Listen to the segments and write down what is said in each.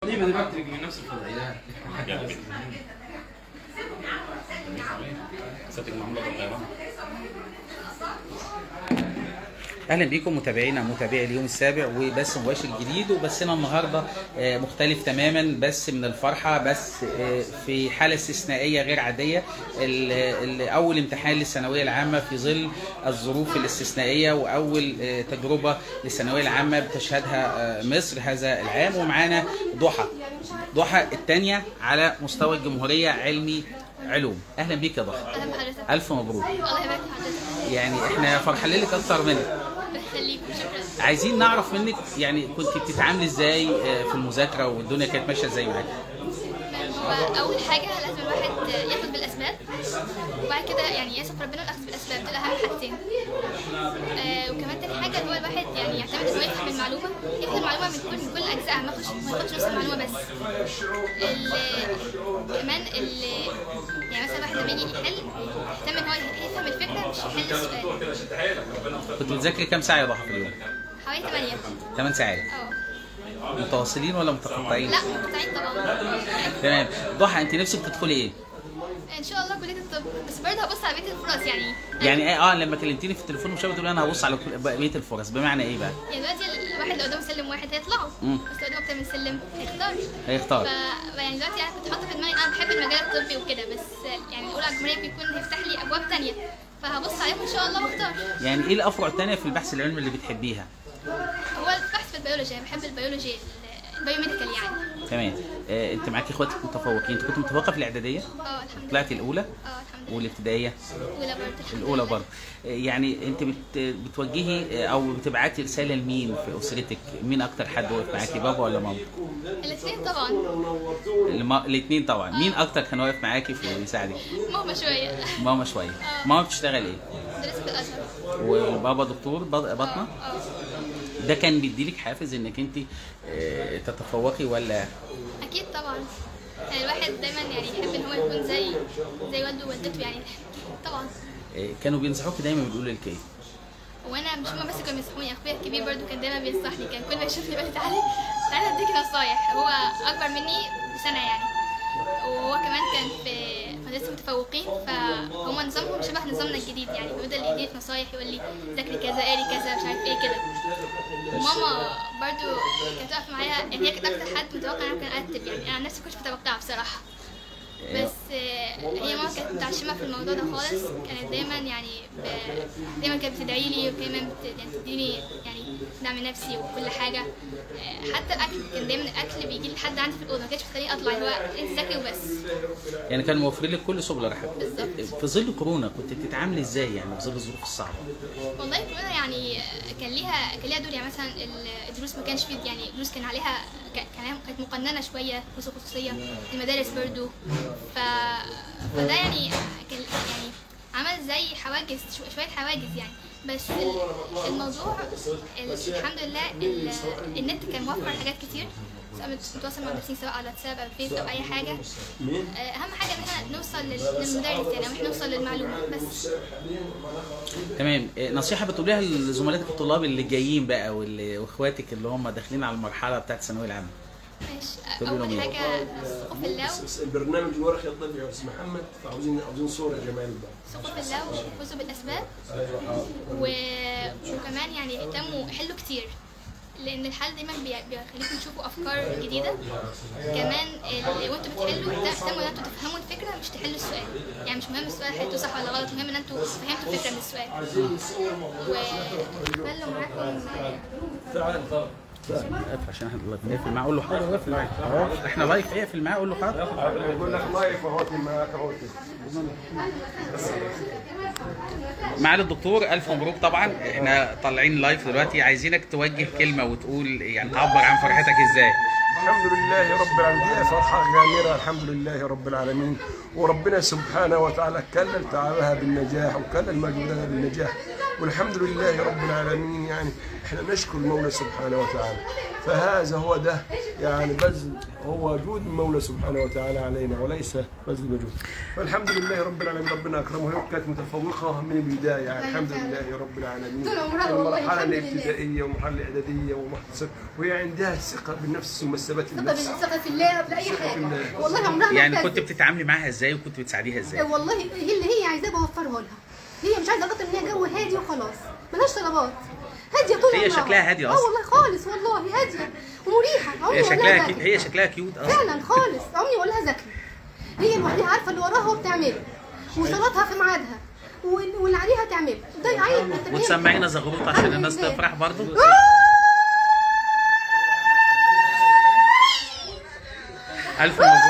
ليه ما انا بكتب من نفس الفضائيات يلا بينا ستك معمولة بالطيران اهلا بيكم متابعينا متابعي اليوم السابع وبث مباشر جديد وبثنا النهارده آه، مختلف تماما بس من الفرحه بس آه، في حاله استثنائيه غير عاديه ال- ال- اول امتحان للثانويه العامه في ظل الظروف الاستثنائيه واول آه، تجربه للثانويه العامه بتشهدها آه، مصر هذا العام ومعانا ضحى ضحى الثانيه على مستوى الجمهوريه علمي علوم اهلا بيك يا ضحى اهلا بحضرتك الف مبروك الله يبارك في حضرتك يعني احنا فرحانين لك اكتر منك بخليك شكرا عايزين نعرف منك يعني كنت بتتعاملي ازاي آه، في المذاكره والدنيا كانت ماشيه ازاي معاكي هو اول حاجه لازم الواحد ياخد بالاسباب وبعد كده يعني يثق ربنا والاخذ بالاسباب دول اهم حاجتين آه وكمان تاني حاجه اللي هو الواحد يعني يعتمد انه يفهم المعلومه يفهم المعلومه من كل من كل اجزائها ما ياخدش ما ياخدش نص المعلومه بس ال- كمان ال يعني مثلا الواحد لما يجي يحل يهتم ان هو يفهم الفكره مش يحل السؤال كنت بتذاكري كام ساعه يا ضحى في اليوم حوالي 8 8 ساعات اه متواصلين ولا متقطعين لا مقطعين طبعا تمام ضحى انت نفسك تدخلي ايه ان شاء الله كليه الطب بس برضه هبص على بقيه الفرص يعني يعني ايه اه لما كلمتيني في التليفون وشافت تقول انا هبص على كل- بقيه الفرص بمعنى ايه بقى يعني دلوقتي الواحد لو قدامه سلم واحد هيطلعه مم. بس لو قدامه اكتر من سلم هيختار هيختار ف يعني دلوقتي انا كنت حاطه في دماغي انا بحب المجال الطبي وكده بس يعني الاولى على الجمهوريه بيكون هيفتح لي ابواب تانية فهبص عليهم ان شاء الله واختار يعني ايه الافرع الثانيه في البحث العلمي اللي بتحبيها هو البحث في البيولوجي انا بحب البيولوجي البيوميديكال يعني تمام آه انت معاكي اخواتك متفوقين انت كنت متفوقه في الاعداديه اه الحمد لله طلعتي الاولى اه الحمد لله والابتدائيه الاولى برضه الحمد الاولى لله. برضه آه، يعني انت بت بتوجهي آه، او بتبعتي رساله لمين في اسرتك مين اكتر حد واقف معاكي بابا ولا ماما الاثنين طبعا الاثنين طبعا مين اكتر كان واقف معاكي في يساعدك ماما شويه ماما شويه ماما بتشتغل ايه درست في الازهر وبابا دكتور بط- بطنه اه اه ده كان بيديلك حافز انك انت آه، تتفوقي ولا اكيد طبعا يعني الواحد دايما يعني يحب ان هو يكون زي زي والده ووالدته يعني طبعا آه، كانوا بينصحوكي دايما بيقولوا لك ايه وانا مش هما بس كانوا بينصحوني اخويا الكبير برضو كان دايما بينصحني كان كل ما يشوفني يقول لي تعالى تعالى اديك نصايح هو اكبر مني بسنه يعني وهو كمان كان في مدرسه متفوقين فهم نظامهم شبه نظامنا الجديد يعني بيفضل يديني نصايح يقول لي ذاكري كذا قري كذا مش عارف ايه كده وماما برضو كانت واقفه معايا يعني هي كانت اكتر حد متوقع ان انا ممكن اكتب يعني انا عن نفسي كنت متوقعه بصراحه بس آه، هي ماما كانت متعشمه في الموضوع ده خالص كانت دايما يعني ب... دايما كانت بتدعي لي ودايما بت... يعني بتديني يعني دعم نفسي وكل حاجه آه، حتى الاكل كان دايما الاكل بيجي لحد عندي في الاوضه ما كانتش بتخليني اطلع اللي هو انت ذاكري وبس يعني كانوا موفرين لك كل سبل الراحه بالظبط. في ظل كورونا كنت بتتعاملي ازاي يعني في ظل الظروف الصعبه والله كورونا يعني كان ليها كان ليها دور يعني مثلا الدروس ما كانش فيه يعني الدروس كان عليها كان عليها- كانت مقننه شويه دروس خصوصيه المدارس برضو ف... فده يعني كان يعني عمل زي حواجز شو- شويه حواجز يعني بس ال- الموضوع ال- الحمد لله ال- النت كان موفر حاجات كتير سواء مت- متواصل مع المدرسين سواء على واتساب او فيس او اي حاجه آه، اهم حاجه ان احنا نوصل لل- للمدرس يعني او احنا نوصل للمعلومه بس تمام آه، نصيحه بتقوليها لزملائك الطلاب اللي جايين بقى واللي- واخواتك اللي هم داخلين على المرحله بتاعت الثانويه العامه ماشي تقولي لهم اول إيه؟ حاجه سقوف اللو البرنامج الورقي الطبي يا استاذ محمد فعاوزين عاوزين صوره يا جماعه بقى سقوف اللو فوزوا بالاسباب و... وكمان يعني اهتموا حلوا كتير لان الحل دايما بي- بيخليكم تشوفوا افكار جديده كمان ال... وانتوا بتحلوا ده اهتموا ان انتوا تفهموا الفكره مش تحلوا السؤال يعني مش مهم السؤال حلته صح ولا غلط مهم ان انتوا فهمتوا الفكره من السؤال وخلوا معاكم اقفل عشان احنا لايف اقفل معاه قول له حاضر اقفل معاه اهو احنا لايف اقفل معاه قول له حاضر يقول لك لايف اهوتي معاك اهوتي معالي الدكتور الف مبروك طبعا احنا طالعين لايف دلوقتي عايزينك توجه كلمه وتقول يعني تعبر عن فرحتك ازاي الحمد لله رب العالمين فرحة غامرة الحمد لله رب العالمين وربنا سبحانه وتعالى كلل تعبها بالنجاح وكلل مجهودها بالنجاح والحمد لله رب العالمين يعني احنا نشكر المولى سبحانه وتعالى فهذا هو ده يعني بذل هو جود المولى سبحانه وتعالى علينا وليس بذل مجهود فالحمد لله رب العالمين ربنا اكرمها هي كانت متفوقه من البدايه يعني الحمد لله رب العالمين طول عمرها والله المرحله الحمد لله. الابتدائيه والمرحله الاعداديه والمرحله وهي عندها ثقه بالنفس ثم الثبات ثقة بالنفس بالثقة في الله قبل أي حاجة بالله. والله عمرها ما يعني اعتزت. كنت بتتعاملي معاها ازاي وكنت بتساعديها ازاي والله هي اللي هي عايزاه بوفرها لها هي مش عايزه اكتر ان هي جو هادي وخلاص ملهاش طلبات هاديه طول هي عمرها. شكلها هادي اه أصلا. والله خالص والله هاديه ومريحه عمري هي ما شكلها أقولها كي... ذكي. هي شكلها كيوت اصلا فعلا خالص عمري ما اقولها ذكي هي لوحدها عارفه اللي وراها وبتعمله وصلاتها في ميعادها وال- واللي عليها تعمله ده عيب التربية وتسمعينا زغروطه عشان الناس تفرح برضو الف مبروك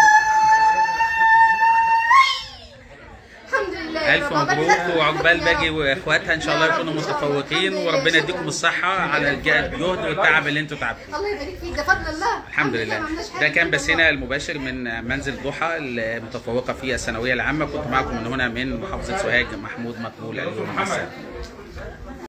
الحمد لله يا الف رب. عقبال مبروك ذكي. وعقبال يا باقي رب. واخواتها ان شاء الله يكونوا متفوقين وربنا يديكم الصحه على الجهد والتعب اللي انتوا تعبتوا الله يبارك فيك ده فضل الله الحمد لله ما عملناش حاجة ده كان من فضل بثنا الله. المباشر من منزل ضحى المتفوقه في الثانويه العامه كنت معكم من هنا من محافظه سوهاج محمود مقبول اليوم مساء